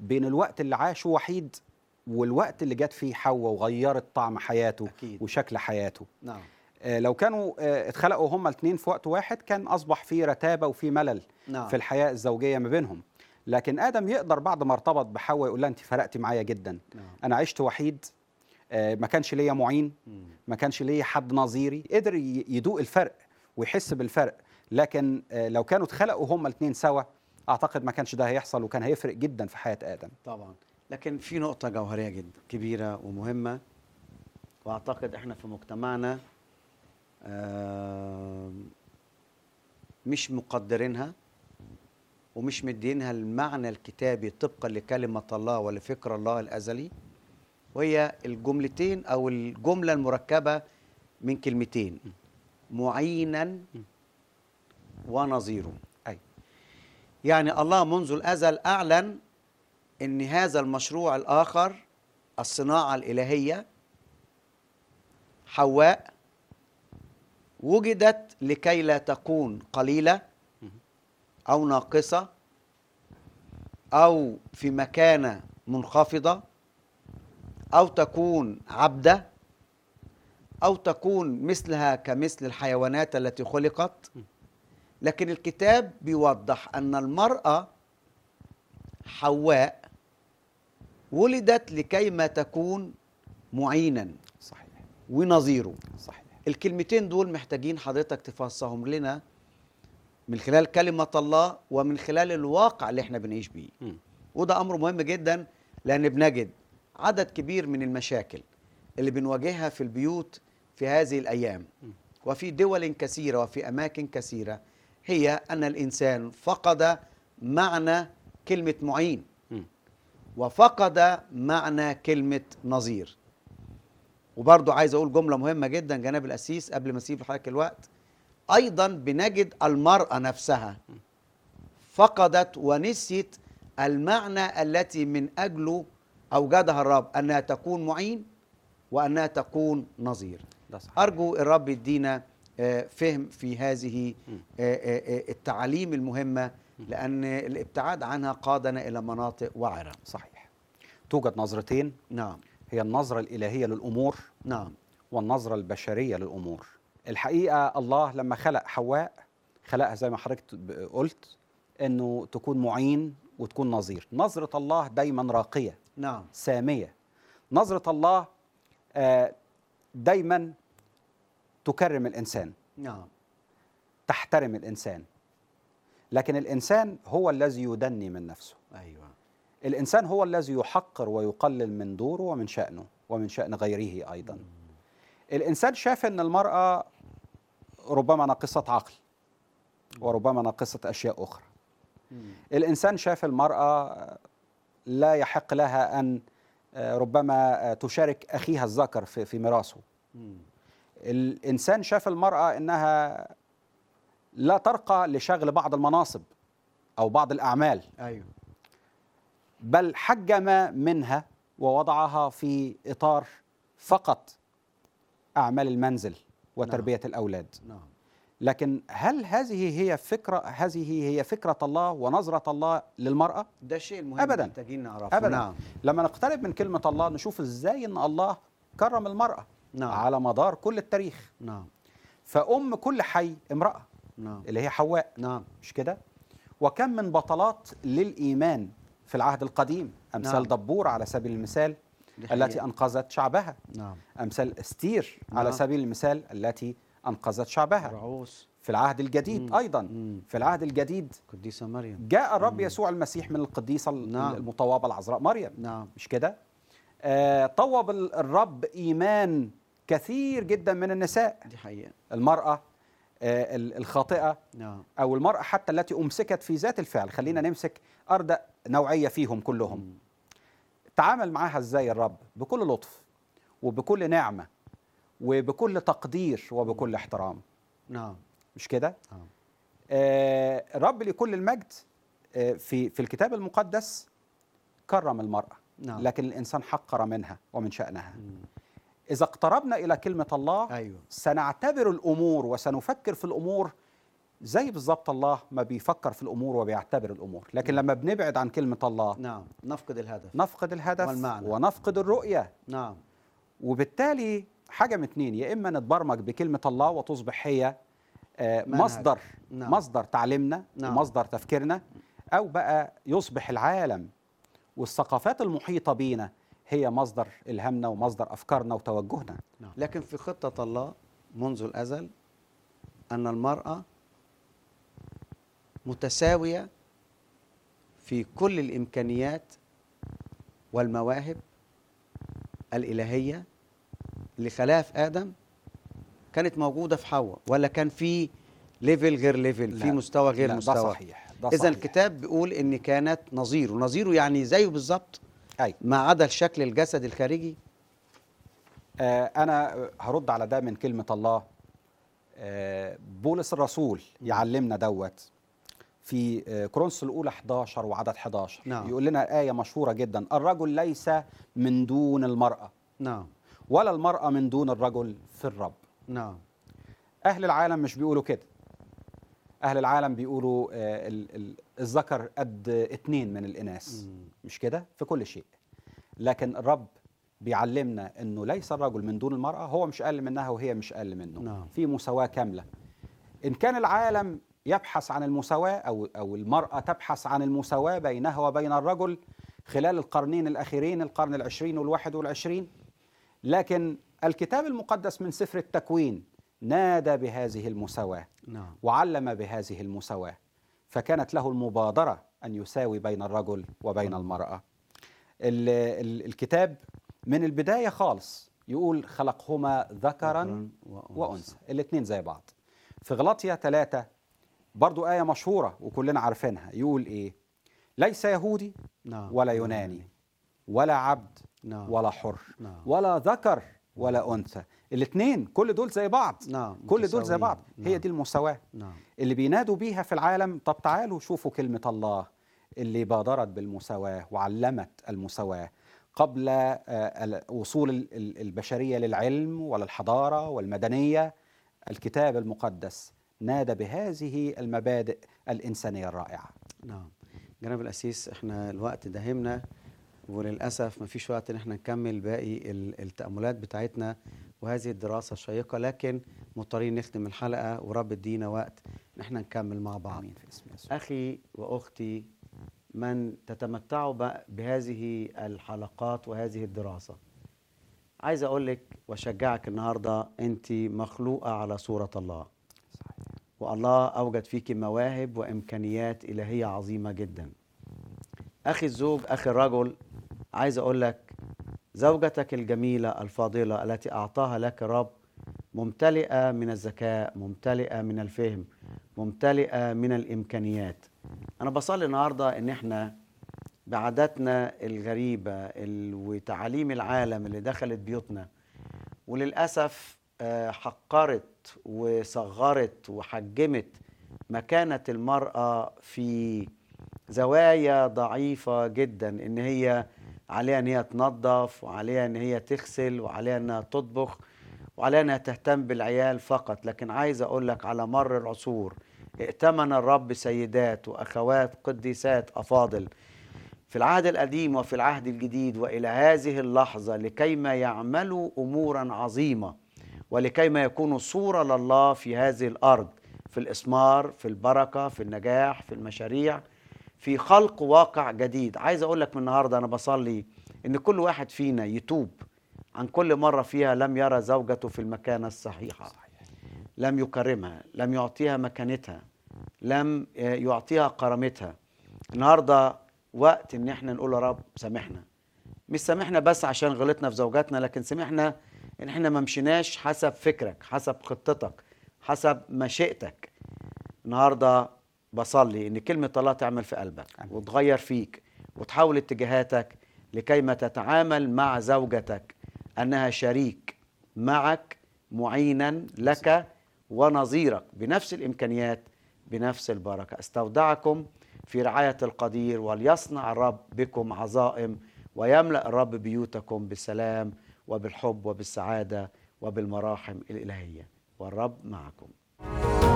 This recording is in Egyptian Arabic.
بين الوقت اللي عاشه وحيد والوقت اللي جت فيه حواء وغيرت طعم حياته أكيد. وشكل حياته نعم آه، لو كانوا آه، اتخلقوا هما الاثنين في وقت واحد كان اصبح في رتابه وفي ملل نعم في الحياه الزوجيه ما بينهم لكن ادم يقدر بعد ما ارتبط بحواء يقول لها انت فرقتي معايا جدا نعم انا عشت وحيد آه، ما كانش ليا معين مم. ما كانش ليا حد نظيري قدر ي- يدوق الفرق ويحس بالفرق لكن آه، لو كانوا اتخلقوا هما الاثنين سوا اعتقد ما كانش ده هيحصل وكان هيفرق جدا في حياه ادم طبعا لكن في نقطة جوهرية جدا كبيرة ومهمة واعتقد احنا في مجتمعنا آم، مش مقدرينها ومش مدينها المعنى الكتابي طبقا لكلمة الله ولفكر الله الأزلي وهي الجملتين أو الجملة المركبة من كلمتين معينا ونظيره أي. يعني الله منذ الأزل أعلن ان هذا المشروع الاخر الصناعه الالهيه حواء وجدت لكي لا تكون قليله او ناقصه او في مكانه منخفضه او تكون عبده او تكون مثلها كمثل الحيوانات التي خلقت لكن الكتاب بيوضح ان المراه حواء ولدت لكي ما تكون معينا صحيح ونظيره صحيح الكلمتين دول محتاجين حضرتك تفسرهم لنا من خلال كلمة الله ومن خلال الواقع اللي احنا بنعيش بيه مم. وده أمر مهم جدا لأن بنجد عدد كبير من المشاكل اللي بنواجهها في البيوت في هذه الأيام وفي دول كثيرة وفي أماكن كثيرة هي أن الإنسان فقد معنى كلمة معين مم. وفقد معنى كلمة نظير وبرضو عايز أقول جملة مهمة جدا جناب الأسيس قبل ما أسيب لحضرتك الوقت أيضا بنجد المرأة نفسها فقدت ونسيت المعنى التي من أجله أوجدها الرب أنها تكون معين وأنها تكون نظير ده صحيح أرجو الرب يدينا آه، فهم في هذه مم. آه، آه، آه، التعاليم المهمة لأن الابتعاد عنها قادنا إلى مناطق وعرة صحيح توجد نظرتين نعم هي النظرة الإلهية للأمور نعم والنظرة البشرية للأمور الحقيقة الله لما خلق حواء خلقها زي ما حضرتك ب- قلت أنه تكون معين وتكون نظير نظرة الله دايما راقية نعم سامية نظرة الله آه، دايما تكرم الإنسان نعم تحترم الإنسان لكن الإنسان هو الذي يدني من نفسه أيوة الإنسان هو الذي يحقر ويقلل من دوره ومن شأنه ومن شأن غيره أيضا الإنسان شاف أن المرأة ربما ناقصة عقل وربما ناقصة أشياء أخرى مم. الإنسان شاف المرأة لا يحق لها أن آه، ربما آه، تشارك أخيها الذكر في في ميراثه مم. الإنسان شاف المرأة أنها لا ترقى لشغل بعض المناصب أو بعض الأعمال أيوة بل حجم منها ووضعها في اطار فقط اعمال المنزل وتربيه الأولاد نعم لكن هل هذه هي فكرة هذه هي فكرة الله ونظرة الله للمرأة ده شيء مهم أبداً. محتاجين نعرفه أبدا نعم لما نقترب من كلمة الله نشوف إزاي أن الله كرم المرأة نعم. على مدار كل التاريخ نعم فأم كل حي امرأة نعم اللي هي حواء نعم مش كده وكم من بطلات للإيمان في العهد القديم أمثال نعم. دبور على سبيل المثال دي التي حقيقة. أنقذت شعبها نعم أمثال استير على نعم. سبيل المثال التي أنقذت شعبها رعوس في العهد الجديد مم. أيضا مم. في العهد الجديد قديسة مريم جاء الرب يسوع المسيح من القديسة نعم. المطوبة العذراء مريم نعم مش كده آه طوب ال- الرب إيمان كثير جدا من النساء دي حقيقة المرأة آه ال- الخاطئة نعم أو المرأة حتى التي أمسكت في ذات الفعل خلينا نمسك أردأ نوعية فيهم كلهم مم. تعامل معاها ازاي الرب بكل لطف وبكل نعمه وبكل تقدير وبكل احترام نعم مش كده نعم آه الرب لكل المجد آه في في الكتاب المقدس كرم المراه نعم لكن الانسان حقر منها ومن شانها مم. اذا اقتربنا الى كلمه الله أيوة سنعتبر الامور وسنفكر في الامور زي بالظبط الله ما بيفكر في الامور وبيعتبر الامور لكن لما بنبعد عن كلمه الله نعم نفقد الهدف نفقد الهدف والمعنى. ونفقد الرؤيه نعم وبالتالي حاجه من اتنين يا اما نتبرمج بكلمه الله وتصبح هي آه، منهج. مصدر نعم. مصدر تعليمنا نعم. ومصدر تفكيرنا او بقى يصبح العالم والثقافات المحيطه بينا هي مصدر الهامنا ومصدر افكارنا وتوجهنا نعم. لكن في خطة الله منذ الأزل أن المرأة متساوية في كل الإمكانيات والمواهب الإلهية اللي خلاها في آدم كانت موجودة في حواء ولا كان في ليفل غير ليفل في لا. مستوى غير لا، مستوى ده صحيح ده إذا صحيح. الكتاب بيقول إن كانت نظير ونظيره يعني زيه بالظبط اي ما عدا الشكل الجسد الخارجي آه انا هرد على ده من كلمه الله آه بولس الرسول يعلمنا دوت في آه كورنثوس الاولى 11 وعدد 11 نعم. يقول لنا ايه مشهوره جدا الرجل ليس من دون المراه نعم ولا المراه من دون الرجل في الرب نعم اهل العالم مش بيقولوا كده اهل العالم بيقولوا آه ال- ال- الذكر قد اتنين من الاناث مم. مش كده في كل شيء لكن الرب بيعلمنا انه ليس الرجل من دون المراه هو مش اقل منها وهي مش اقل منه نعم. في مساواه كامله ان كان العالم يبحث عن المساواه او او المراه تبحث عن المساواه بينها وبين الرجل خلال القرنين الاخيرين القرن العشرين والواحد والعشرين لكن الكتاب المقدس من سفر التكوين نادى بهذه المساواه نعم وعلم بهذه المساواة فكانت له المبادرة أن يساوي بين الرجل وبين المرأة ال ال الكتاب من البداية خالص يقول خلقهما ذكرا وأنثى الاثنين زي بعض في غلطية ثلاثة برضو آية مشهورة وكلنا عارفينها يقول إيه ليس يهودي نعم ولا يوناني ولا عبد نعم ولا حر نعم. ولا ذكر ولا أنثى الاثنين كل دول زي بعض نعم كل دول زي متساويين. بعض هي نعم. دي المساواة نعم اللي بينادوا بيها في العالم طب تعالوا شوفوا كلمة الله اللي بادرت بالمساواة وعلمت المساواة قبل آه، ال- وصول ال- ال- البشرية للعلم وللحضارة والمدنية الكتاب المقدس نادى بهذه المبادئ الإنسانية الرائعة نعم جناب الأسيس احنا الوقت داهمنا وللأسف ما فيش وقت ان احنا نكمل باقي ال- التأملات بتاعتنا وهذه الدراسة الشيقة لكن مضطرين نختم الحلقة ورب ادينا وقت ان احنا نكمل مع بعض آمين في اسم يسوع أخي وأختي من تتمتعوا ب- بهذه الحلقات وهذه الدراسة عايز أقول لك وأشجعك النهاردة أنت مخلوقة على صورة الله صحيح. والله أوجد فيك مواهب وإمكانيات إلهية عظيمة جدا أخي الزوج أخي الرجل عايز أقول لك زوجتك الجميلة الفاضلة التي أعطاها لك الرب ممتلئة من الذكاء ممتلئة من الفهم ممتلئة من الإمكانيات أنا بصلي النهاردة إن إحنا بعاداتنا الغريبة ال- وتعاليم العالم اللي دخلت بيوتنا وللأسف آه، حقرت وصغرت وحجمت مكانة المرأة في زوايا ضعيفة جدا إن هي عليها إن هي تنظف وعليها إن هي تغسل وعليها إنها تطبخ وعليها إنها تهتم بالعيال فقط لكن عايز أقول لك على مر العصور ائتمن الرب سيدات وأخوات قديسات أفاضل في العهد القديم وفي العهد الجديد والى هذه اللحظه لكيما يعملوا امورا عظيمه ولكيما يكونوا صوره لله في هذه الارض في الاسمار في البركه في النجاح في المشاريع في خلق واقع جديد عايز اقول لك من النهارده انا بصلي ان كل واحد فينا يتوب عن كل مره فيها لم يرى زوجته في المكانه الصحيحه صحيح. لم يكرمها لم يعطيها مكانتها لم آه، يعطيها كرامتها النهارده وقت ان احنا نقول يا رب سامحنا مش سامحنا بس عشان غلطنا في زوجاتنا لكن سامحنا ان احنا ما مشيناش حسب فكرك حسب خطتك حسب مشيئتك النهارده بصلي ان كلمه الله تعمل في قلبك آمين. وتغير فيك وتحول اتجاهاتك لكيما تتعامل مع زوجتك انها شريك معك معينا لك ونظيرك بنفس الامكانيات بنفس البركه استودعكم في رعايه القدير وليصنع الرب بكم عظائم ويملا الرب بيوتكم بالسلام وبالحب وبالسعاده وبالمراحم الالهيه والرب معكم